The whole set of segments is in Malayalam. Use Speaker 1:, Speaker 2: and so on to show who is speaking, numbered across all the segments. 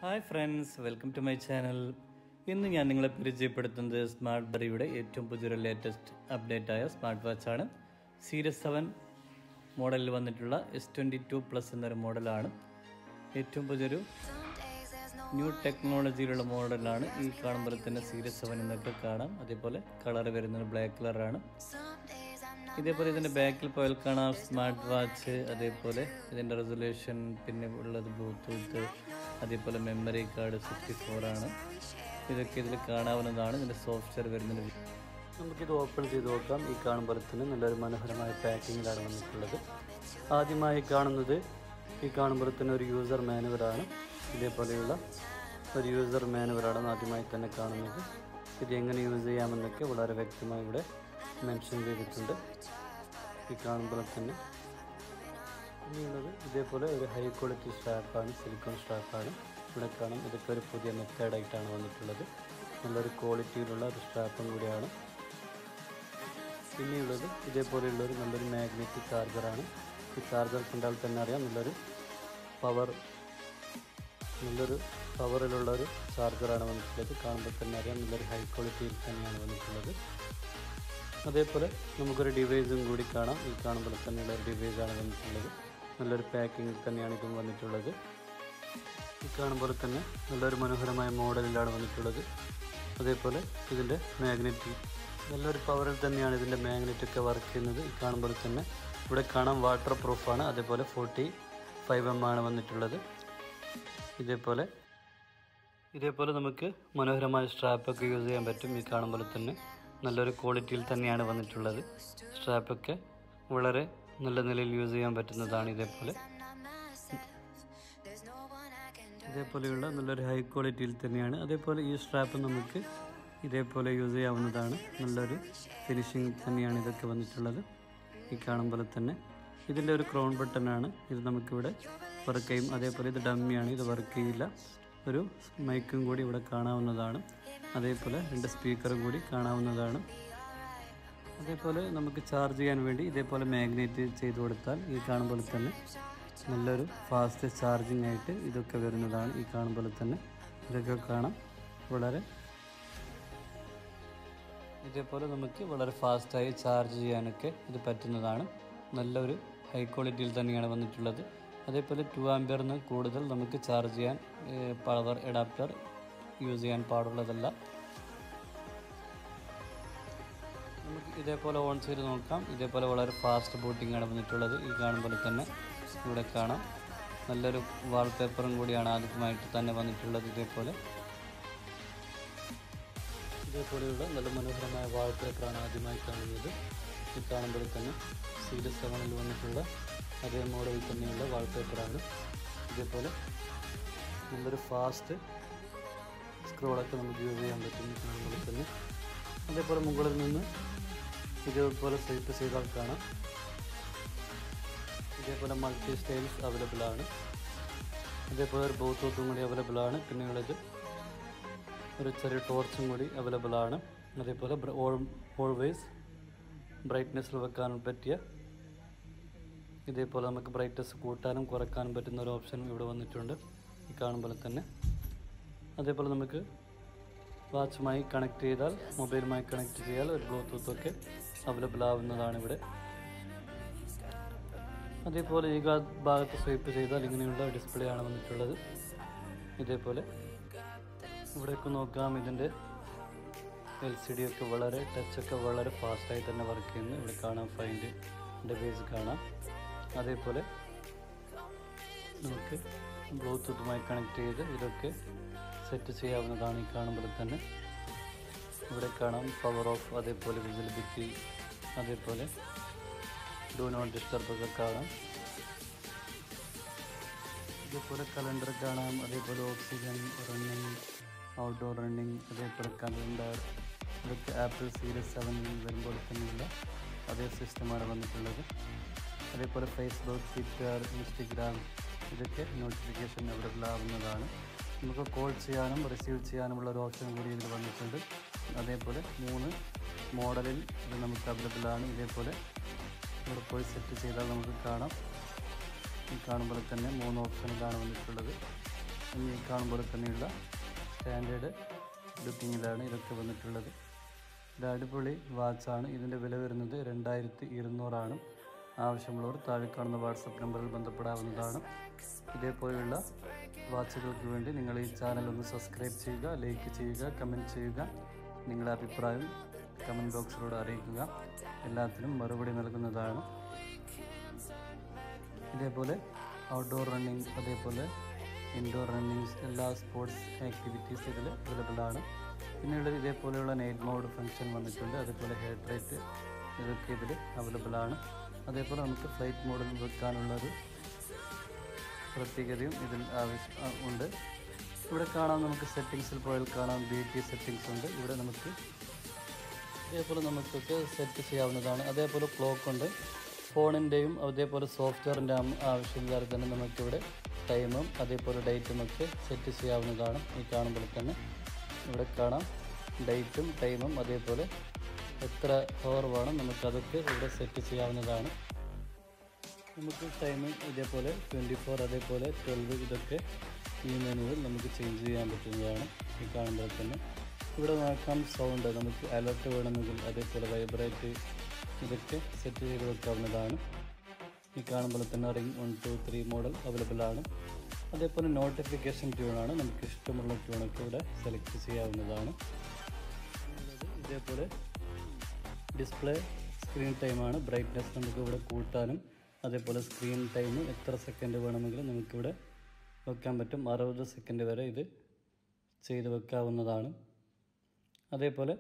Speaker 1: hi friends welcome to my channel ഇന്ന് ഞാൻ നിങ്ങളെ പരിചയപ്പെടുത്തുന്നത് സ്മാർട്ട് ബറിയുടെ ഏറ്റവും പുതിയൊരു ലേറ്റസ്റ്റ് അപ്ഡേറ്റ് ആയ സ്മാർട്ട് വാച്ചാണ് സീരീസ് സെവൻ മോഡലിൽ വന്നിട്ടുള്ള എസ് ട്വൻറ്റി ടു പ്ലസ് എന്നൊരു മോഡലാണ് ഏറ്റവും പുതിയൊരു ന്യൂ ടെക്നോളജിയിലുള്ള മോഡലാണ് ഈ കാണുമ്പോൾ തന്നെ സീരീസ് സെവൻ എന്നൊക്കെ കാണാം അതേപോലെ കളർ വരുന്നത് ബ്ലാക്ക് കളറാണ് ഇതേപോലെ ഇതിൻ്റെ ബാക്കിൽ പോയാൽ കാണാം സ്മാർട്ട് വാച്ച് അതേപോലെ ഇതിൻ്റെ റെസൊല്യൂഷൻ പിന്നെ ഉള്ളത് ബ്ലൂടൂത്ത് അതേപോലെ മെമ്മറി കാർഡ് സിക്സ്റ്റി ഫോർ ആണ് ഇതൊക്കെ ഇതിൽ കാണാവുന്നതാണ് ഇതിൻ്റെ സോഫ്റ്റ്വെയർ വരുന്നത് നമുക്കിത് ഓപ്പൺ ചെയ്ത് നോക്കാം ഈ കാണുമ്പോൾ തന്നെ നല്ലൊരു മനോഹരമായ പാക്കിങ്ങിലാണ് വന്നിട്ടുള്ളത് ആദ്യമായി കാണുന്നത് ഈ കാണുമ്പോൾ തന്നെ ഒരു യൂസർ മാനുവലാണ് ഇതേപോലെയുള്ള ഒരു യൂസർ മാനുവലാണ് ആദ്യമായി തന്നെ കാണുന്നത് ഇത് എങ്ങനെ യൂസ് ചെയ്യാമെന്നൊക്കെ വളരെ വ്യക്തമായി ഇവിടെ മെൻഷൻ ചെയ്തിട്ടുണ്ട് ഈ കാണുമ്പോൾ തന്നെ ഇനിയുള്ളത് ഇതേപോലെ ഒരു ഹൈ ക്വാളിറ്റി സ്ട്രാപ്പാണ് സിലിക്കോൺ സ്ട്രാപ്പാണ് ഇവിടെ കാണാം ഇതൊക്കെ ഒരു പുതിയ മെത്തേഡായിട്ടാണ് വന്നിട്ടുള്ളത് നല്ലൊരു ക്വാളിറ്റിയിലുള്ള ഒരു സ്ട്രാപ്പും കൂടിയാണ് പിന്നെയുള്ളത് ഇതേപോലെയുള്ളൊരു നല്ലൊരു മാഗ്നറ്റിക് ചാർജറാണ് ഈ ചാർജർ കണ്ടാൽ തന്നെ അറിയാം നല്ലൊരു പവർ നല്ലൊരു പവറിലുള്ള ഒരു ചാർജറാണ് വന്നിട്ടുള്ളത് കാണുമ്പോൾ തന്നെ അറിയാം നല്ലൊരു ഹൈ ക്വാളിറ്റിയിൽ തന്നെയാണ് വന്നിട്ടുള്ളത് അതേപോലെ നമുക്കൊരു ഡിവൈസും കൂടി കാണാം ഈ കാണുമ്പോൾ തന്നെയുള്ള ഒരു ഡിവൈസാണ് വന്നിട്ടുള്ളത് നല്ലൊരു പാക്കിങ്ങിൽ തന്നെയാണ് ഇതും വന്നിട്ടുള്ളത് ഈ കാണുമ്പോൾ തന്നെ നല്ലൊരു മനോഹരമായ മോഡലിലാണ് വന്നിട്ടുള്ളത് അതേപോലെ ഇതിൻ്റെ മാഗ്നറ്റിക് നല്ലൊരു പവറിൽ തന്നെയാണ് ഇതിൻ്റെ മാഗ്നറ്റ് ഒക്കെ വർക്ക് ചെയ്യുന്നത് ഈ കാണുമ്പോൾ തന്നെ ഇവിടെ കാണാം വാട്ടർ പ്രൂഫാണ് അതേപോലെ ഫോർട്ടി ഫൈവ് എം ആണ് വന്നിട്ടുള്ളത് ഇതേപോലെ ഇതേപോലെ നമുക്ക് മനോഹരമായ സ്ട്രാപ്പൊക്കെ യൂസ് ചെയ്യാൻ പറ്റും ഈ കാണുമ്പോൾ തന്നെ നല്ലൊരു ക്വാളിറ്റിയിൽ തന്നെയാണ് വന്നിട്ടുള്ളത് സ്ട്രാപ്പൊക്കെ വളരെ നല്ല നിലയിൽ യൂസ് ചെയ്യാൻ പറ്റുന്നതാണ് ഇതേപോലെ ഇതേപോലെയുള്ള നല്ലൊരു ഹൈ ക്വാളിറ്റിയിൽ തന്നെയാണ് അതേപോലെ ഈ സ്ട്രാപ്പ് നമുക്ക് ഇതേപോലെ യൂസ് ചെയ്യാവുന്നതാണ് നല്ലൊരു ഫിനിഷിങ് തന്നെയാണ് ഇതൊക്കെ വന്നിട്ടുള്ളത് ഈ കാണുമ്പോൾ തന്നെ ഇതിൻ്റെ ഒരു ക്രൗൺ ബട്ടണാണ് ഇത് നമുക്കിവിടെ വർക്ക് ചെയ്യും അതേപോലെ ഇത് ഡമ്മിയാണ് ഇത് വർക്ക് ചെയ്യില്ല ഒരു മൈക്കും കൂടി ഇവിടെ കാണാവുന്നതാണ് അതേപോലെ രണ്ട് സ്പീക്കറും കൂടി കാണാവുന്നതാണ് അതേപോലെ നമുക്ക് ചാർജ് ചെയ്യാൻ വേണ്ടി ഇതേപോലെ മാഗ്നേറ്റ് ചെയ്ത് കൊടുത്താൽ ഈ കാണുമ്പോൾ തന്നെ നല്ലൊരു ഫാസ്റ്റ് ചാർജിങ് ആയിട്ട് ഇതൊക്കെ വരുന്നതാണ് ഈ കാണുമ്പോൾ തന്നെ ഇതൊക്കെ കാണാം വളരെ ഇതേപോലെ നമുക്ക് വളരെ ഫാസ്റ്റായി ചാർജ് ചെയ്യാനൊക്കെ ഇത് പറ്റുന്നതാണ് നല്ലൊരു ഹൈ ക്വാളിറ്റിയിൽ തന്നെയാണ് വന്നിട്ടുള്ളത് അതേപോലെ ടു ആംബിയറിന് കൂടുതൽ നമുക്ക് ചാർജ് ചെയ്യാൻ പവർ അഡാപ്റ്റർ യൂസ് ചെയ്യാൻ പാടുള്ളതല്ല നമുക്ക് ഇതേപോലെ ഓൺ ചെയ്ത് നോക്കാം ഇതേപോലെ വളരെ ഫാസ്റ്റ് ബൂട്ടിംഗ് ആണ് വന്നിട്ടുള്ളത് ഈ കാണുമ്പോൾ തന്നെ ഇവിടെ കാണാം നല്ലൊരു വാൾപേപ്പറും കൂടിയാണ് ആദ്യമായിട്ട് തന്നെ വന്നിട്ടുള്ളത് ഇതേപോലെ ഇതേപോലെയുള്ള നല്ല മനോഹരമായ വാൾപേപ്പറാണ് ആദ്യമായി കാണുന്നത് ഈ കാണുമ്പോൾ തന്നെ സീരീസ് സെവനിൽ വന്നിട്ടുള്ള അതേ മോഡൽ തന്നെയുള്ള വാൾപേപ്പറാണ് ഇതേപോലെ നല്ലൊരു ഫാസ്റ്റ് സ്ക്രോളൊക്കെ നമുക്ക് യൂസ് ചെയ്യാൻ പറ്റും ഈ കാണുമ്പോൾ തന്നെ അതേപോലെ മുകളിൽ നിന്ന് ഇതേപോലെ സ്വൈപ്പ് ചെയ്താൽ കാണാം ഇതേപോലെ മൾട്ടി സ്റ്റൈൽസ് അവൈലബിൾ ആണ് അതേപോലെ ഒരു ബ്ലൂടൂത്തും കൂടി അവൈലബിൾ ആണ് പിന്നെയുള്ളത് ഒരു ചെറിയ ടോർച്ചും കൂടി അവൈലബിൾ ആണ് അതേപോലെ ഓൾവേസ് ബ്രൈറ്റ്നെസ്സിൽ വെക്കാൻ പറ്റിയ ഇതേപോലെ നമുക്ക് ബ്രൈറ്റ്നസ് കൂട്ടാനും കുറയ്ക്കാനും പറ്റുന്ന ഒരു ഓപ്ഷനും ഇവിടെ വന്നിട്ടുണ്ട് ഈ കാണുമ്പോൾ തന്നെ അതേപോലെ നമുക്ക് വാച്ചുമായി കണക്ട് ചെയ്താൽ മൊബൈലുമായി കണക്ട് ചെയ്താൽ ഒരു ബ്ലൂടൂത്ത് ഒക്കെ അവൈലബിൾ ആവുന്നതാണ് ഇവിടെ അതേപോലെ ഈ ഭാഗത്ത് സ്വൈപ്പ് ചെയ്താൽ ഇങ്ങനെയുള്ള ഡിസ്പ്ലേ ആണ് വന്നിട്ടുള്ളത് ഇതേപോലെ ഇവിടേക്ക് നോക്കാം ഇതിൻ്റെ എൽ സി ഡി ഒക്കെ വളരെ ടച്ചൊക്കെ വളരെ ഫാസ്റ്റായി തന്നെ വർക്ക് ചെയ്യുന്നു ഇവിടെ കാണാം ഫൈൻഡ് ഡിവൈസ് കാണാം അതേപോലെ നമുക്ക് ബ്ലൂടൂത്തുമായി കണക്ട് ചെയ്ത് ഇതൊക്കെ സെറ്റ് ചെയ്യാവുന്നതാണ് ഈ കാണുമ്പോൾ തന്നെ ഇവിടെ കാണാം പവർ ഓഫ് അതേപോലെ വിസിലിബിലിറ്റി അതേപോലെ ഡു നോട്ട് ഡിസ്റ്റർബ് ഒക്കെ കാണാം ഇതേപോലെ കലണ്ടർ കാണാം അതേപോലെ ഓക്സിജൻ റണ്ണിങ് ഔട്ട്ഡോർ റണ്ണിങ് അതേപോലെ കലണ്ടർ ഇതൊക്കെ ആപ്പിൾ സീരീസ് സെവനിൽ വരുമ്പോൾ തന്നെയുള്ള അതേ സിസ്റ്റമാണ് വന്നിട്ടുള്ളത് അതേപോലെ ഫേസ്ബുക്ക് ട്വിറ്റർ ഇൻസ്റ്റഗ്രാം ഇതൊക്കെ നോട്ടിഫിക്കേഷൻ അവൈലബിൾ ആവുന്നതാണ് നമുക്ക് കോൾ ചെയ്യാനും റിസീവ് ചെയ്യാനുമുള്ള ഒരു ഓപ്ഷൻ കൂടി ഇതിൽ വന്നിട്ടുണ്ട് അതേപോലെ മൂന്ന് മോഡലിൽ ഇത് നമുക്ക് അവൈലബിൾ ആണ് ഇതേപോലെ ഇവിടെ പോയി സെറ്റ് ചെയ്താൽ നമുക്ക് കാണാം ഈ കാണുമ്പോൾ തന്നെ മൂന്ന് ഓപ്ഷനിലാണ് വന്നിട്ടുള്ളത് എന്നീ കാണുമ്പോൾ തന്നെയുള്ള സ്റ്റാൻഡേർഡ് ലുക്കിങ്ങിലാണ് ഇതൊക്കെ വന്നിട്ടുള്ളത് ഇത് അടിപൊളി വാച്ചാണ് ഇതിൻ്റെ വില വരുന്നത് രണ്ടായിരത്തി ഇരുന്നൂറാണ് ആവശ്യമുള്ളവർ താഴെ കാണുന്ന വാട്സപ്പ് നമ്പറിൽ ബന്ധപ്പെടാവുന്നതാണ് ഇതേപോലെയുള്ള വാച്ചുകൾക്ക് വേണ്ടി നിങ്ങൾ ഈ ചാനൽ ഒന്ന് സബ്സ്ക്രൈബ് ചെയ്യുക ലൈക്ക് ചെയ്യുക കമൻറ്റ് ചെയ്യുക നിങ്ങളുടെ അഭിപ്രായം കമൻറ്റ് ബോക്സിലൂടെ അറിയിക്കുക എല്ലാത്തിനും മറുപടി നൽകുന്നതാണ് ഇതേപോലെ ഔട്ട്ഡോർ റണ്ണിങ് അതേപോലെ ഇൻഡോർ റണ്ണിങ്സ് എല്ലാ സ്പോർട്സ് ആക്ടിവിറ്റീസ് ഇതിൽ അവൈലബിൾ ആണ് പിന്നെയുള്ളത് ഇതേപോലെയുള്ള നൈറ്റ് മോഡ് ഫംഗ്ഷൻ വന്നിട്ടുണ്ട് അതേപോലെ ഹെഡ് റേറ്റ് ഇതൊക്കെ ഇതിൽ അവൈലബിൾ ആണ് അതേപോലെ നമുക്ക് ഫ്ലൈറ്റ് മോഡിൽ വെക്കാനുള്ളൊരു പ്രത്യേകതയും ഇതിൽ ആവശ്യം ആ, ഉണ്ട് ഇവിടെ കാണാം നമുക്ക് സെറ്റിങ്സിൽ പോയാൽ കാണാം ബി ടി സെറ്റിങ്സ് ഉണ്ട് ഇവിടെ നമുക്ക് അതേപോലെ നമുക്കൊക്കെ സെറ്റ് ചെയ്യാവുന്നതാണ് അതേപോലെ ക്ലോക്ക് ഉണ്ട് ഫോണിൻ്റെയും അതേപോലെ സോഫ്റ്റ്വെയറിൻ്റെ ആവശ്യമില്ലാതെ തന്നെ നമുക്കിവിടെ ടൈമും അതേപോലെ ഡേറ്റും ഒക്കെ സെറ്റ് ചെയ്യാവുന്നതാണ് ഈ കാണുമ്പോൾ തന്നെ ഇവിടെ കാണാം ഡേറ്റും ടൈമും അതേപോലെ എത്ര ഹവർ വേണം നമുക്കതൊക്കെ ഇവിടെ സെറ്റ് ചെയ്യാവുന്നതാണ് നമുക്ക് ടൈം ഇതേപോലെ ട്വൻറ്റി ഫോർ അതേപോലെ ട്വൽവ് ഇതൊക്കെ ഈ മെനുവിൽ നമുക്ക് ചേഞ്ച് ചെയ്യാൻ പറ്റുന്നതാണ് ഈ കാണുമ്പോൾ തന്നെ ഇവിടെ നോക്കാം സൗണ്ട് നമുക്ക് അലർട്ട് വേണമെങ്കിൽ അതേപോലെ വൈബ്രേറ്റ് ഇതൊക്കെ സെറ്റ് ചെയ്ത് വെക്കാവുന്നതാണ് ഈ കാണുമ്പോൾ തന്നെ ring one two three model available ആണ് അതേപോലെ നോട്ടിഫിക്കേഷൻ ട്യൂണാണ് നമുക്ക് ഇഷ്ടമുള്ള ട്യൂണൊക്കെ ഇവിടെ സെലക്ട് ചെയ്യാവുന്നതാണ് ഇതേപോലെ ഡിസ്പ്ലേ സ്ക്രീൻ ടൈമാണ് ബ്രൈറ്റ്നെസ് നമുക്ക് ഇവിടെ കൂട്ടാനും അതേപോലെ സ്ക്രീൻ ടൈം എത്ര സെക്കൻഡ് വേണമെങ്കിലും നമുക്കിവിടെ വെക്കാൻ പറ്റും അറുപത് സെക്കൻഡ് വരെ ഇത് ചെയ്ത് വെക്കാവുന്നതാണ് അതേപോലെ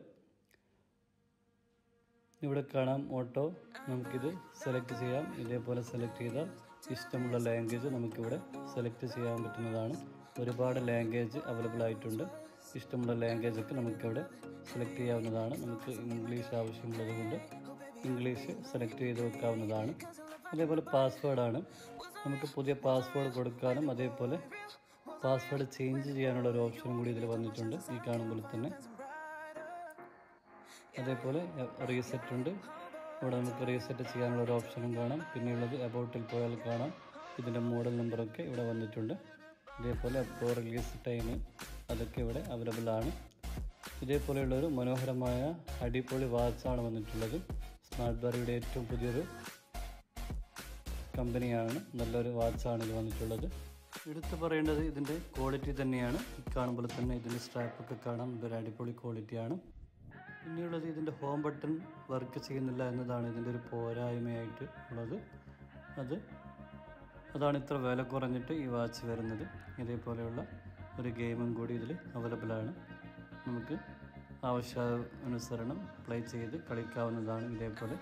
Speaker 1: ഇവിടെ കാണാം ഓട്ടോ നമുക്കിത് സെലക്ട് ചെയ്യാം ഇതേപോലെ സെലക്ട് ചെയ്താൽ ഇഷ്ടമുള്ള ലാംഗ്വേജ് നമുക്കിവിടെ സെലക്ട് ചെയ്യാൻ പറ്റുന്നതാണ് ഒരുപാട് ലാംഗ്വേജ് അവൈലബിൾ ആയിട്ടുണ്ട് ഇഷ്ടമുള്ള ലാംഗ്വേജ് ഒക്കെ നമുക്കിവിടെ സെലക്ട് ചെയ്യാവുന്നതാണ് നമുക്ക് ഇംഗ്ലീഷ് ആവശ്യമുള്ളത് കൊണ്ട് ഇംഗ്ലീഷ് സെലക്ട് ചെയ്ത് വെക്കാവുന്നതാണ് അതേപോലെ പാസ്വേഡാണ് നമുക്ക് പുതിയ പാസ്വേഡ് കൊടുക്കാനും അതേപോലെ പാസ്വേഡ് ചേഞ്ച് ചെയ്യാനുള്ള ഒരു ഓപ്ഷനും കൂടി ഇതിൽ വന്നിട്ടുണ്ട് ഈ കാണുമ്പോൾ തന്നെ അതേപോലെ റീസെറ്റ് ഉണ്ട് ഇവിടെ നമുക്ക് റീസെറ്റ് ചെയ്യാനുള്ള ഒരു ഓപ്ഷനും കാണാം പിന്നെയുള്ളത് അബൌട്ടിൽ പോയാൽ കാണാം ഇതിൻ്റെ മോഡൽ നമ്പറൊക്കെ ഇവിടെ വന്നിട്ടുണ്ട് ഇതേപോലെ അപ്പോൾ റിലീസ് ടൈം അതൊക്കെ ഇവിടെ അവൈലബിൾ ആണ് ഇതേപോലെയുള്ള ഒരു മനോഹരമായ അടിപൊളി വാച്ചാണ് വന്നിട്ടുള്ളത് സ്മാർട്ട് ബാറിയുടെ ഏറ്റവും പുതിയൊരു കമ്പനിയാണ് നല്ലൊരു വാച്ചാണ് ഇത് വന്നിട്ടുള്ളത് എടുത്തു പറയേണ്ടത് ഇതിൻ്റെ ക്വാളിറ്റി തന്നെയാണ് ഈ കാണുമ്പോൾ തന്നെ ഇതിൻ്റെ സ്ട്രാപ്പൊക്കെ കാണാം ഇതൊരു അടിപൊളി ക്വാളിറ്റിയാണ് പിന്നെയുള്ളത് ഇതിൻ്റെ ഹോം ബട്ടൺ വർക്ക് ചെയ്യുന്നില്ല എന്നതാണ് ഇതിൻ്റെ ഒരു പോരായ്മയായിട്ട് ഉള്ളത് അത് അതാണ് ഇത്ര വില കുറഞ്ഞിട്ട് ഈ വാച്ച് വരുന്നത് ഇതേപോലെയുള്ള ഒരു ഗെയിമും കൂടി ഇതിൽ അവൈലബിൾ ആണ് നമുക്ക് ആവശ്യാനുസരണം പ്ലേ ചെയ്ത് കളിക്കാവുന്നതാണ് ഇതേപോലെ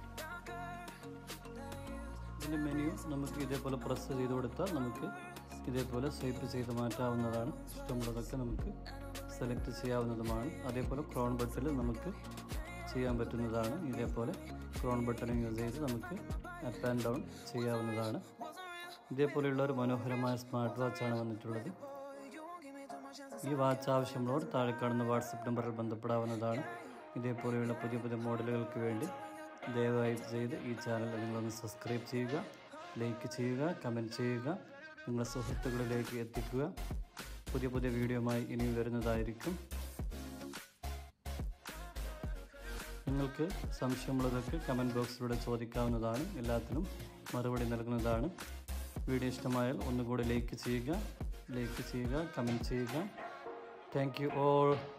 Speaker 1: ഇതിൻ്റെ മെനു നമുക്ക് ഇതേപോലെ പ്രസ് ചെയ്ത് കൊടുത്താൽ നമുക്ക് ഇതേപോലെ സ്വൈപ്പ് ചെയ്ത് മാറ്റാവുന്നതാണ് ഇഷ്ടമുള്ളതൊക്കെ നമുക്ക് സെലക്ട് ചെയ്യാവുന്നതുമാണ് അതേപോലെ ക്രോൺ ബട്ടണിൽ നമുക്ക് ചെയ്യാൻ പറ്റുന്നതാണ് ഇതേപോലെ ക്രോൺ ബട്ടൺ യൂസ് ചെയ്ത് നമുക്ക് അപ്പ് ആൻഡ് ഡൗൺ ചെയ്യാവുന്നതാണ് ഇതേപോലെയുള്ള ഒരു മനോഹരമായ സ്മാർട്ട് വാച്ചാണ് വന്നിട്ടുള്ളത് ഈ വാച്ച് ആവശ്യമുള്ളവർ താഴെ കാണുന്ന വാട്സപ്പ് നമ്പറിൽ ബന്ധപ്പെടാവുന്നതാണ് ഇതേപോലെയുള്ള പുതിയ പുതിയ മോഡലുകൾക്ക് വേണ്ടി ദയവായി ചെയ്ത് ഈ ചാനൽ നിങ്ങളൊന്ന് സബ്സ്ക്രൈബ് ചെയ്യുക ലൈക്ക് ചെയ്യുക കമൻറ്റ് ചെയ്യുക നിങ്ങളുടെ സുഹൃത്തുക്കളിലേക്ക് എത്തിക്കുക പുതിയ പുതിയ വീഡിയോയുമായി ഇനിയും വരുന്നതായിരിക്കും നിങ്ങൾക്ക് സംശയമുള്ളതൊക്കെ കമൻറ്റ് ബോക്സിലൂടെ ചോദിക്കാവുന്നതാണ് എല്ലാത്തിനും മറുപടി നൽകുന്നതാണ് വീഡിയോ ഇഷ്ടമായാൽ ഒന്നുകൂടി ലൈക്ക് ചെയ്യുക ലൈക്ക് ചെയ്യുക കമൻറ്റ് ചെയ്യുക താങ്ക് യു ഓൾ